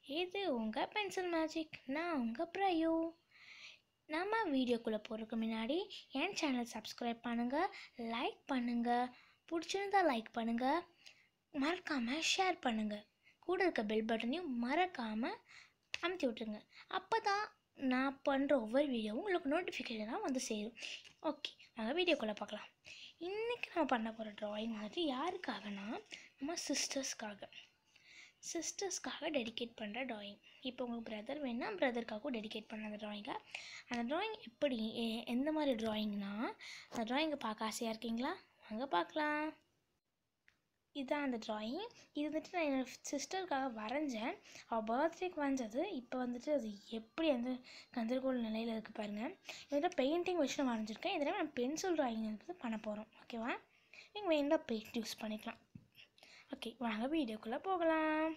இது உங்கள் pencil magic நான் உங்கள் ப்ரையோ நம்ம வீடியோக்குள்ளே போகிறதுக்கு முன்னாடி என் சேனலை சப்ஸ்கிரைப் பண்ணுங்கள் லைக் பண்ணுங்கள் பிடிச்சிருந்தா லைக் பண்ணுங்கள் மறக்காமல் ஷேர் பண்ணுங்கள் கூட இருக்க பெல் பட்டனையும் மறக்காமல் அமுத்தி விட்டுருங்க அப்போ தான் நான் பண்ணுற ஒவ்வொரு வீடியோவும் உங்களுக்கு நோட்டிஃபிகேஷனாக வந்து சேரும் ஓகே நாங்கள் வீடியோக்குள்ளே பார்க்கலாம் இன்றைக்கி நம்ம பண்ண போகிற ட்ராயிங் வந்துட்டு யாருக்காகனா நம்ம சிஸ்டர்ஸ்க்காக சிஸ்டர்ஸ்க்காக டெடிகேட் பண்ணுற ட்ராயிங் இப்போ உங்களுக்கு பிரதர் வேணால் பிரதருக்காகவும் டெடிகேட் பண்ண அந்த ட்ராயிங்கை அந்த ட்ராயிங் எப்படி எ- எந்த மாதிரி ட்ராயிங்னா அந்த ட்ராயிங்கை பார்க்க ஆசையாக இருக்கீங்களா வாங்க பார்க்கலாம் இதுதான் அந்த ட்ராயிங் இது வந்துட்டு நான் என்னோடய சிஸ்டருக்காக வரைஞ்சேன் அவள் பர்த்டேக்கு வரைஞ்சது இப்போ வந்துட்டு அது எப்படி அந்த கந்தர்கோல் நிலையில் இருக்குது பாருங்கள் இதில் பெயிண்டிங் வச்சு நான் வரைஞ்சிருக்கேன் இதில் நான் பென்சில் ட்ராயிங் வந்து பண்ண போகிறோம் ஓகேவா நீங்கள் வேண்டாம் பெயிண்ட் யூஸ் பண்ணிக்கலாம் ஓகே வாங்க வீடியோக்குள்ளே போகலாம்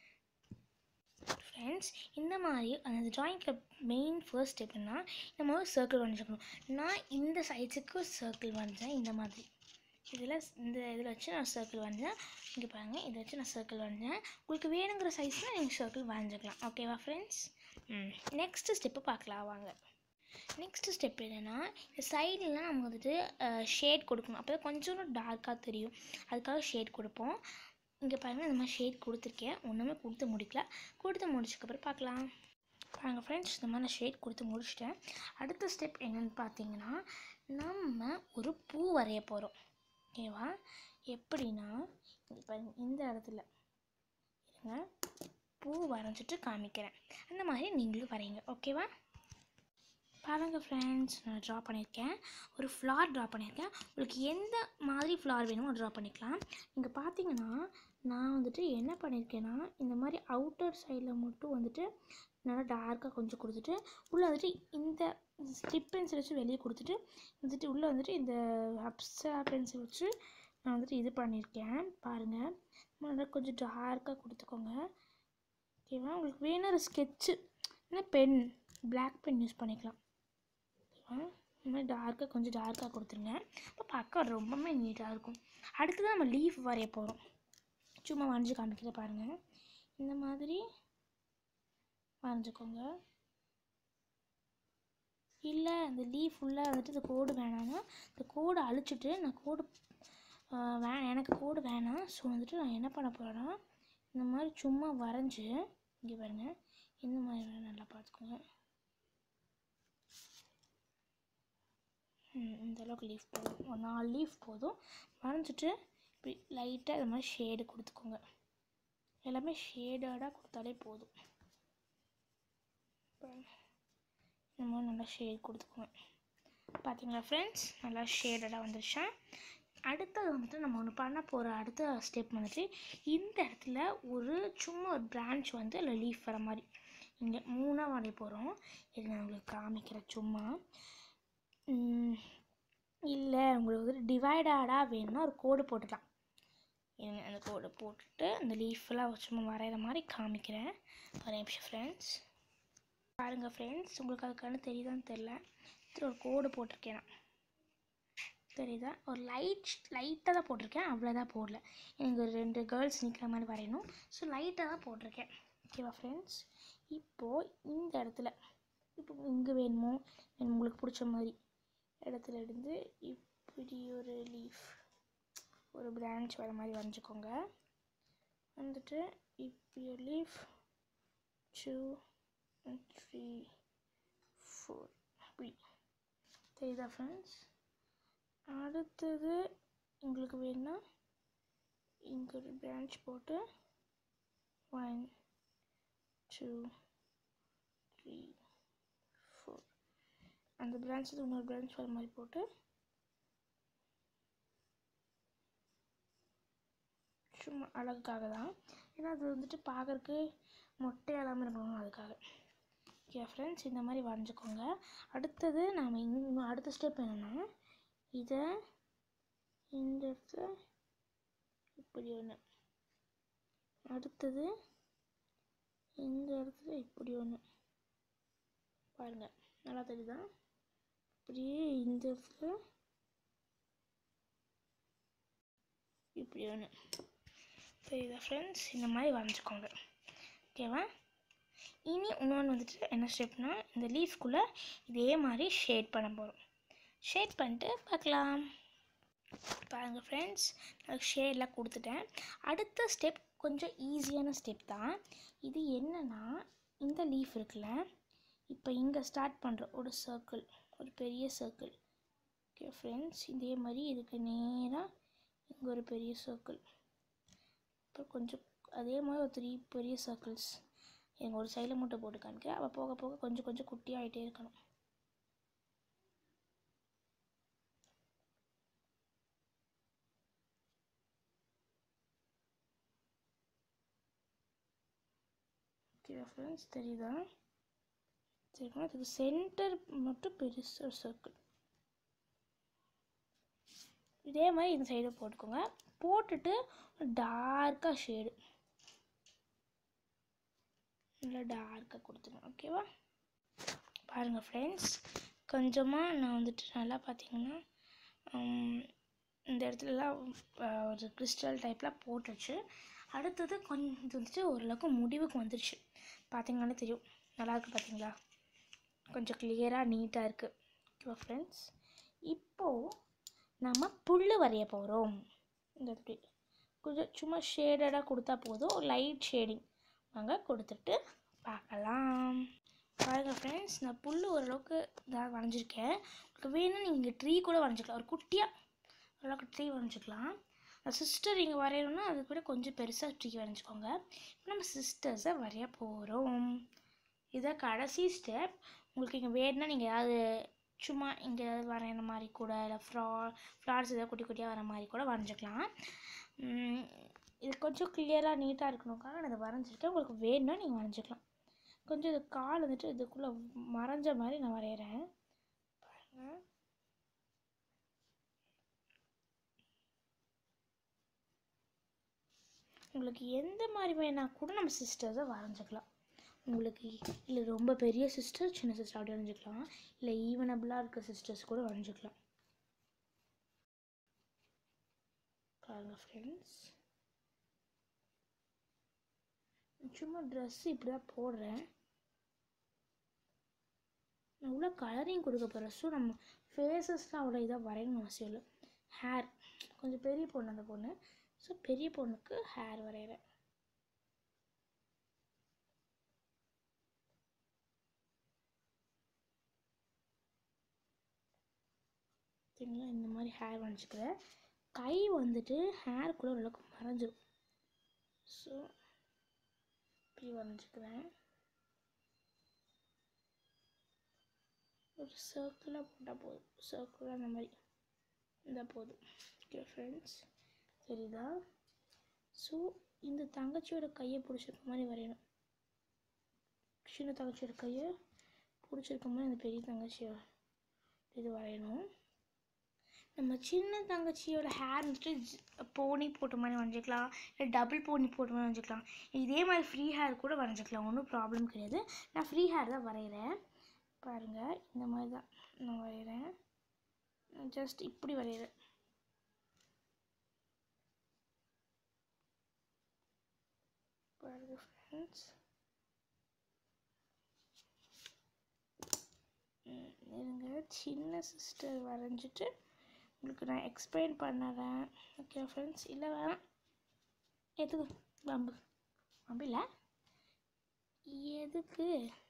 ஃப்ரெண்ட்ஸ் இந்த மாதிரி அந்த ட்ராயிங்கில் மெயின் ஃபர்ஸ்ட் ஸ்டெப்னா நம்ம ஒரு சர்க்கிள் வரைஞ்சிக்கணும் நான் இந்த சைஸுக்கு சர்க்கிள் வரைஞ்சேன் இந்த மாதிரி இதில் இந்த இதில் வச்சு நான் சர்க்கிள் வரைஞ்சேன் இங்கே பாருங்கள் இதை வச்சு நான் சர்க்கிள் வரைஞ்சேன் உங்களுக்கு வேணுங்கிற சைஸில் நீங்கள் சர்க்கிள் வரைஞ்சிக்கலாம் ஓகேவா ஃப்ரெண்ட்ஸ் ம் நெக்ஸ்ட்டு ஸ்டெப்பு பார்க்கலாம் வாங்க நெக்ஸ்ட் ஸ்டெப் என்னென்னா இந்த சைட்லலாம் நம்ம வந்துட்டு ஷேட் கொடுக்கணும் அப்போ கொஞ்சம் டார்க்காக தெரியும் அதுக்காக ஷேட் கொடுப்போம் இங்கே பாருங்கள் இந்த மாதிரி ஷேட் கொடுத்துருக்கேன் ஒன்றுமே கொடுத்து முடிக்கல கொடுத்து முடிச்சதுக்கப்புறம் பார்க்கலாம் பாருங்கள் ஃப்ரெண்ட்ஸ் இந்த மாதிரி நான் ஷேட் கொடுத்து முடிச்சிட்டேன் அடுத்த ஸ்டெப் என்னென்னு பார்த்தீங்கன்னா நம்ம ஒரு பூ வரைய போகிறோம் ஓகேவா எப்படின்னா இங்க பாருங்க இந்த இடத்துல இருங்க பூ வரைஞ்சிட்டு காமிக்கிறேன் அந்த மாதிரி நீங்களும் வரைங்க ஓகேவா பாருங்கள் ஃப்ரெண்ட்ஸ் நான் ட்ரா பண்ணியிருக்கேன் ஒரு ஃப்ளார் ட்ரா பண்ணியிருக்கேன் உங்களுக்கு எந்த மாதிரி ஃப்ளார் வேணுமோ ட்ரா பண்ணிக்கலாம் இங்கே பார்த்தீங்கன்னா நான் வந்துட்டு என்ன பண்ணியிருக்கேன்னா இந்த மாதிரி அவுட்டர் சைடில் மட்டும் வந்துட்டு நல்லா டார்க்காக கொஞ்சம் கொடுத்துட்டு உள்ளே வந்துட்டு இந்த ஸ்டிப் பென்சில் வச்சு வெளியே கொடுத்துட்டு வந்துட்டு உள்ளே வந்துட்டு இந்த அப்சா பென்சில் வச்சு நான் வந்துட்டு இது பண்ணியிருக்கேன் பாருங்கள் நல்லா கொஞ்சம் டார்க்காக கொடுத்துக்கோங்க ஓகேவா உங்களுக்கு வேணும் ஒரு ஸ்கெட்சு இல்லை பென் பிளாக் பென் யூஸ் பண்ணிக்கலாம் ஓகேவா இந்த மாதிரி டார்க்காக கொஞ்சம் டார்க்காக கொடுத்துருங்க அப்போ பார்க்க ரொம்பவுமே நீட்டாக இருக்கும் அடுத்தது நம்ம லீஃப் வரைய போகிறோம் சும்மா வரைஞ்சி காமிக்கிற பாருங்கள் இந்த மாதிரி வரைஞ்சிக்கோங்க இல்லை இந்த லீஃப் ஃபுல்லாக வந்துட்டு இந்த கோடு வேணாம்னா இந்த கோடை அழிச்சிட்டு நான் கோடு ஆஹ் வே எனக்கு கோடு வேணாம் ஸோ வந்துட்டு நான் என்ன பண்ண போகிறேன்னா இந்த மாதிரி சும்மா வரைஞ்சி இங்கே பாருங்கள் இந்த மாதிரி வேணா நல்லா பார்த்துக்கோங்க ம், இந்த அளவுக்கு லீஃப் போதும் ஒரு நாலு லீஃப் போதும் வரைஞ்சிட்டு இப்படி லைட்டாக இது மாதிரி ஷேடு கொடுத்துக்கோங்க எல்லாமே ஷேடடாக கொடுத்தாலே போதும் பாருங்க. இந்த மாதிரி நல்லா ஷேட் கொடுத்துக்கோங்க பார்த்தீங்களா ஃப்ரெண்ட்ஸ் நல்லா ஷேடடாக வந்துருச்சா அடுத்தது வந்துட்டு நம்ம ஒன்று பண்ண போகிற அடுத்த ஸ்டெப் வந்துட்டு இந்த இடத்துல ஒரு சும்மா ஒரு பிரான்ச் வந்து அதில் லீஃப் வர மாதிரி இங்கே மூணாக வரைய போகிறோம் இது நான் உங்களுக்கு காமிக்கிறேன் சும்மா இல்லை உங்களுக்கு வந்துட்டு டிவைடடாக வேணும்னா ஒரு கோடு போட்டுக்கலாம் இருங்க அந்த கோடு போட்டுட்டு அந்த லீஃபெல்லாம் சும்மா வரைகிற மாதிரி காமிக்கிறேன் ஒரு நிமிஷம் ஃப்ரெண்ட்ஸ் பாருங்கள் ஃப்ரெண்ட்ஸ் உங்களுக்கு அதுக்கான தெரியுதான்னு தெரில இது ஒரு கோடு போட்டிருக்கேன் நான் தெரியுதா ஒரு லைட் லைட்டாக தான் போட்டிருக்கேன் அவ்வளோதான் போடல எனக்கு ஒரு ரெண்டு கேர்ள்ஸ் நிற்கிற மாதிரி வரையணும் ஸோ லைட்டாக தான் போட்டிருக்கேன் ஓகேவா ஃப்ரெண்ட்ஸ் இப்போது இந்த இடத்துல இப்போ இங்கே வேணுமோ உங்களுக்கு பிடிச்ச மாதிரி இடத்துல இருந்து இப்படி ஒரு லீஃப் ஒரு பிரான்ச் வர மாதிரி வரைஞ்சிக்கோங்க வந்துட்டு இப்படி ஒரு லீஃப் டூ த்ரீ ஃபோர் அப்படி தெரியுதா ஃப்ரெண்ட்ஸ் அடுத்தது உங்களுக்கு வேணும்னா இங்கே ஒரு பிரான்ச் போட்டு ஒன் டூ த்ரீ ஃபோர் அந்த பிரான்ச் இன்னொரு பிரான்ச் வர மாதிரி போட்டு சும்மா அழகுக்காக தான் ஏன்னா அது வந்துட்டு பார்க்கறக்கு மொட்டை இல்லாமல் இருக்கணும் அதுக்காக ஓகே ஃப்ரெண்ட்ஸ் இந்த மாதிரி வரைஞ்சிக்கோங்க அடுத்தது நாம் இன்னும் அடுத்த ஸ்டெப் என்னென்னா இதை இந்த இடத்துல இப்படி ஒன்று அடுத்தது இந்த இடத்துல இப்படி ஒன்று பாருங்கள் நல்லா தெரியுதா இப்படியே இந்த இடத்துல இப்படி ஒன்று தெரியுதா ஃப்ரெண்ட்ஸ் இந்த மாதிரி வரைஞ்சிக்கோங்க ஓகேவா இனி இன்னொன்று வந்துட்டு என்ன ஸ்டெப்னா இந்த லீஃப்குள்ளே இதே மாதிரி ஷேட் பண்ண போகிறோம் ஷேட் பண்ணிட்டு பார்க்கலாம் பாருங்கள் ஃப்ரெண்ட்ஸ் நான் ஷேட்லாம் கொடுத்துட்டேன் அடுத்த ஸ்டெப் கொஞ்சம் ஈஸியான ஸ்டெப் தான் இது என்னன்னா இந்த லீஃப் இருக்குல்ல இப்போ இங்கே ஸ்டார்ட் பண்ணுற ஒரு சர்க்கிள் ஒரு பெரிய சர்க்கிள் ஓகே ஃப்ரெண்ட்ஸ் இதே மாதிரி இதுக்கு நேராக இங்கே ஒரு பெரிய சர்க்கிள் அப்புறம் கொஞ்சம் அதே மாதிரி ஒரு த்ரீ பெரிய சர்க்கிள்ஸ் எங்கள் ஒரு சைடில் மட்டும் போட்டு காமிக்கிறேன் அப்போ போக போக கொஞ்சம் கொஞ்சம் குட்டியாகிட்டே இருக்கணும் ஓகே ஃப்ரெண்ட்ஸ் தெரியுதா சரிங்களா இதுக்கு சென்டர் மட்டும் பெருசு ஒரு சர்க்கிள் இதே மாதிரி இந்த சைடு போட்டுக்கோங்க போட்டுட்டு டார்க்காக ஷேடு நல்லா டார்க்காக கொடுத்துருங்க ஓகேவா பாருங்கள் ஃப்ரெண்ட்ஸ் கொஞ்சமாக நான் வந்துட்டு நல்லா பார்த்தீங்கன்னா உம், இந்த இடத்துலலாம் அஹ், ஒரு கிறிஸ்டல் டைப்லாம் போட்டுருச்சு அடுத்தது கொஞ்சம் வந்துட்டு ஓரளவுக்கு முடிவுக்கு வந்துருச்சு பார்த்தீங்கன்னாலே தெரியும் நல்லா இருக்கு பார்த்தீங்களா கொஞ்சம் கிளியராக நீட்டாக இருக்குது ஓகேவா ஃப்ரெண்ட்ஸ் இப்போது நம்ம புல் வரைய போகிறோம் இந்த இப்படி கொஞ்சம் சும்மா ஷேடடாக கொடுத்தா போதும் லைட் ஷேடிங் வாங்க கொடுத்துட்டு பார்க்கலாம் பாருங்க ஃப்ரெண்ட்ஸ் நான் புல் ஓரளவுக்கு இதாக வரைஞ்சிருக்கேன் உங்களுக்கு வேணும்னா நீங்கள் ட்ரீ கூட வரைஞ்சிக்கலாம் ஒரு குட்டியாக ஓரளவுக்கு ட்ரீ வரைஞ்சிக்கலாம் சிஸ்டர் இங்கே வரையணும்னா அது கூட கொஞ்சம் பெருசாக ட்ரீ வரைஞ்சிக்கோங்க இப்போ நம்ம சிஸ்டர்ஸை வரைய போகிறோம் இதான் கடைசி ஸ்டெப் உங்களுக்கு இங்கே வேணும்னா நீங்கள் ஏதாவது சும்மா இங்கே ஏதாவது வரைகிற மாதிரி கூட இல்லை ஃப்ரா ஃப்ளார்ஸ் ஏதாவது குட்டி குட்டியாக வர மாதிரி கூட வரைஞ்சிக்கலாம் உம், இது கொஞ்சம் கிளியராக நீட்டாக இருக்கணுக்காக நான் இதை வரைஞ்சிருக்கேன் உங்களுக்கு வேணும்னா நீங்கள் வரைஞ்சிக்கலாம் கொஞ்சம் இது கால் வந்துட்டு இதுக்குள்ளே மறைஞ்ச மாதிரி நான் வரைகிறேன் பாருங்க உங்களுக்கு எந்த மாதிரி வேணால் கூட நம்ம சிஸ்டர்ஸை வரைஞ்சிக்கலாம் உங்களுக்கு இல்லை ரொம்ப பெரிய சிஸ்டர் சின்ன சிஸ்டர் அப்படி வரைஞ்சிக்கலாம் இல்லை ஈவனபிளாக இருக்க சிஸ்டர்ஸ் கூட வரைஞ்சிக்கலாம் பாருங்க ஃப்ரெண்ட்ஸ் சும்மா ட்ரெஸ் இப்படி தான் போடுறேன் நான் உள்ள கலரிங் கொடுக்க போகிறேன் ஸோ நம்ம ஃபேஸஸ்லாம் அவ்வளோ இதாக வரையணும் அவசியம் இல்லை ஹேர் கொஞ்சம் பெரிய பொண்ணு அந்த பொண்ணு ஸோ பெரிய பொண்ணுக்கு ஹேர் வரைகிறேன் சரிங்களா இந்த மாதிரி ஹேர் வரைஞ்சிக்கிறேன் கை வந்துட்டு ஹேருக்குள்ளே ஓரளவுக்கு மறைஞ்சிரும் ஸோ இப்படி வரைஞ்சிக்கிறேன் ஒரு சர்க்கிளாக போட்டால் போதும் சர்க்கிளாக அந்த மாதிரி இருந்தால் போதும் ஓகே ஃப்ரெண்ட்ஸ் தெரியுதா ஸோ இந்த தங்கச்சியோட கையை பிடிச்சிருக்க மாதிரி வரையணும் சின்ன தங்கச்சியோட கையை பிடிச்சிருக்க மாதிரி அந்த பெரிய தங்கச்சியோட இது வரையணும் நம்ம சின்ன தங்கச்சியோட ஹேர் வந்துட்டு போனி போட்ட மாதிரி வரைஞ்சிக்கலாம் இல்லை டபுள் போனி போட்ட மாதிரி வரைஞ்சிக்கலாம் இதே மாதிரி ஃப்ரீ ஹேர் கூட வரைஞ்சிக்கலாம் ஒன்றும் ப்ராப்ளம் கிடையாது நான் ஃப்ரீ ஹேர் தான் வரைகிறேன் பாருங்கள் இந்த மாதிரி தான் நான் வரைகிறேன் ஜஸ்ட் இப்படி வரைகிறேன் பாருங்க ஃப்ரெண்ட்ஸ் இருங்க சின்ன சிஸ்டர் வரைஞ்சிட்டு உங்களுக்கு நான் எக்ஸ்பிளைன் பண்ணுறேன் ஓகே ஃப்ரெண்ட்ஸ் இல்லை வேணாம் எதுக்கு பம்பு பம்பு இல்லை எதுக்கு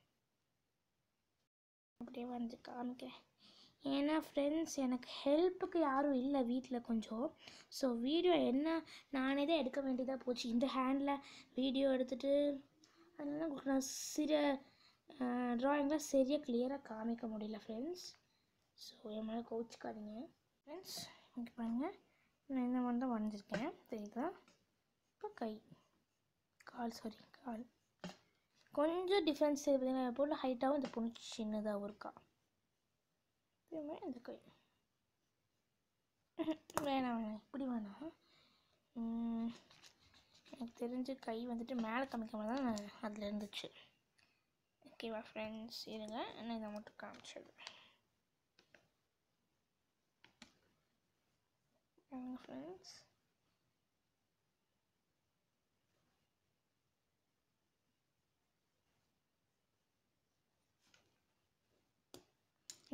அப்படியே வந்து காமிக்கிறேன் ஏன்னா ஃப்ரெண்ட்ஸ் எனக்கு ஹெல்ப்புக்கு யாரும் இல்லை வீட்டில் கொஞ்சம் ஸோ வீடியோ என்ன நானே தான் எடுக்க வேண்டியதாக போச்சு இந்த ஹேண்டில் வீடியோ எடுத்துகிட்டு அதனால உங்களுக்கு நான் சில ட்ராயிங்லாம் சரியாக கிளியராக காமிக்க முடியல ஃப்ரெண்ட்ஸ் ஸோ என் மேலே கோச்சிக்காதீங்க ஃப்ரெண்ட்ஸ் இங்கே பாருங்கள் நான் இந்த மாதிரி தான் வரைஞ்சிருக்கேன் தெரியுதா இப்போ கை கால் சாரி கால் கொஞ்சம் டிஃப்ரென்ஸ் பார்த்தீங்கன்னா பொண்ணு ஹைட்டாகவும் இந்த பொண்ணு சின்னதாகவும் இருக்கா இதேமாதிரி இந்த கை வேணாம் வேணாம் இப்படி வேணாம் உம், எனக்கு தெரிஞ்சு கை வந்துட்டு மேலே காமிக்காம தான் நான் அதில் இருந்துச்சு ஓகேவா ஃப்ரெண்ட்ஸ் இருங்க நான் இதை மட்டும் காமிச்சிடுறேன் ஃப்ரெண்ட்ஸ்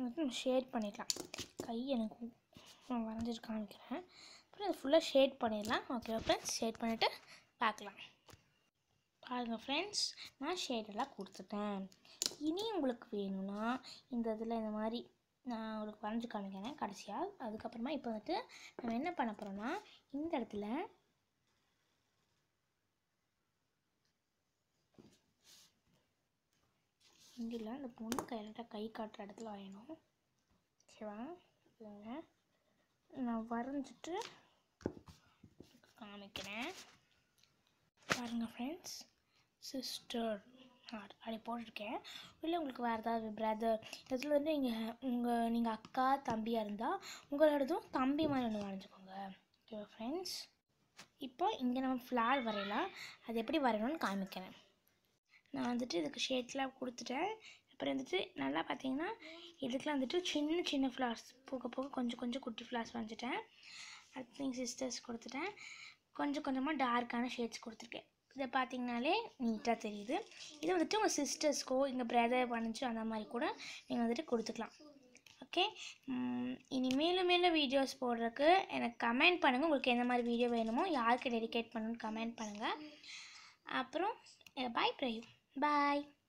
வந்துட்டு நம்ம ஷேட் பண்ணிக்கலாம் கை எனக்கு நான் வரைஞ்சிட்டு காமிக்கிறேன் அப்புறம் இது ஃபுல்லாக ஷேட் பண்ணிடலாம் ஓகே ஃப்ரெண்ட்ஸ் ஷேட் பண்ணிவிட்டு பார்க்கலாம் பாருங்கள் ஃப்ரெண்ட்ஸ் நான் ஷேடெல்லாம் கொடுத்துட்டேன் இனி உங்களுக்கு வேணும்னா இந்த இதில் இந்த மாதிரி நான் உங்களுக்கு வரைஞ்சி காமிக்கிறேன் கடைசியாக அதுக்கப்புறமா இப்போ வந்துட்டு நம்ம என்ன பண்ண போகிறோம்னா இந்த இடத்துல இங்கே இல்லை அந்த பொண்ணு கையில கை காட்டுற இடத்துல வரையணும் ஓகேவா இல்லைங்க நான் வரைஞ்சிட்டு காமிக்கிறேன் பாருங்கள் ஃப்ரெண்ட்ஸ் சிஸ்டர் அப்படி போட்டிருக்கேன் இல்லை உங்களுக்கு வேறு ஏதாவது பிரதர் இதில் வந்து நீங்கள் உங்கள் நீங்கள் அக்கா தம்பியாக இருந்தால் உங்களோடதும் தம்பி மாதிரி ஒன்று வரைஞ்சிக்கோங்க ஓகேவா ஃப்ரெண்ட்ஸ் இப்போ இங்கே நம்ம ஃப்ளார் வரையலாம் அது எப்படி வரையணும்னு காமிக்கிறேன் நான் வந்துட்டு இதுக்கு ஷேட்லாம் கொடுத்துட்டேன் அப்புறம் வந்துட்டு நல்லா பார்த்தீங்கன்னா இதுக்கெலாம் வந்துட்டு சின்ன சின்ன ஃப்ளார்ஸ் போக போக கொஞ்சம் கொஞ்சம் குட்டி ஃப்ளார்ஸ் வரைஞ்சிட்டேன் அடுத்து எங்கள் சிஸ்டர்ஸ் கொடுத்துட்டேன் கொஞ்சம் கொஞ்சமாக டார்க்கான ஷேட்ஸ் கொடுத்துருக்கேன் இதை பார்த்தீங்கனாலே நீட்டாக தெரியுது இது வந்துட்டு உங்கள் சிஸ்டர்ஸ்க்கோ எங்கள் பிரதர் பண்ணிச்சு அந்த மாதிரி கூட நீங்கள் வந்துட்டு கொடுத்துக்கலாம் ஓகே இனி மேலும் மேலும் வீடியோஸ் போடுறதுக்கு எனக்கு கமெண்ட் பண்ணுங்கள் உங்களுக்கு எந்த மாதிரி வீடியோ வேணுமோ யாருக்கு டெடிகேட் பண்ணணும்னு கமெண்ட் பண்ணுங்கள் அப்புறம் பாய் பிரயூ பாய்